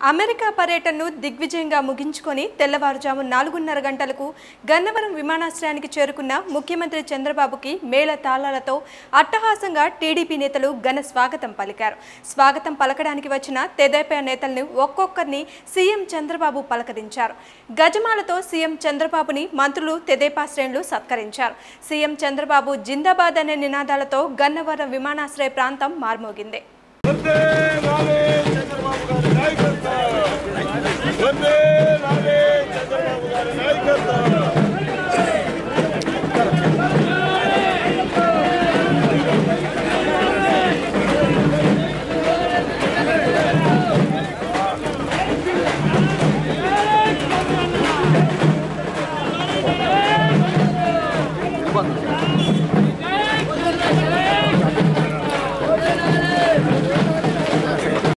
America పర్యటనను దిగ్విజయంగా ముగించుకొని తెల్లవారుజాము నాలుగున్నర గంటలకు గన్నవరం విమానాశ్రయానికి చేరుకున్న ముఖ్యమంత్రి చంద్రబాబుకి మేళ తాళాలతో అట్టహాసంగా టీడీపీ నేతలు ఘన స్వాగతం పలికారు స్వాగతం పలకడానికి వచ్చిన తెదేపా నేతల్ని ఒక్కొక్కరిని సీఎం చంద్రబాబు పలకరించారు గజమాలతో సీఎం చంద్రబాబుని మంత్రులు తెదేపా శ్రేణులు సత్కరించారు సీఎం చంద్రబాబు జిందాబాద్ అనే నినాదాలతో గన్నవరం విమానాశ్రయ ప్రాంతం మార్మోగింది వందే మాతరం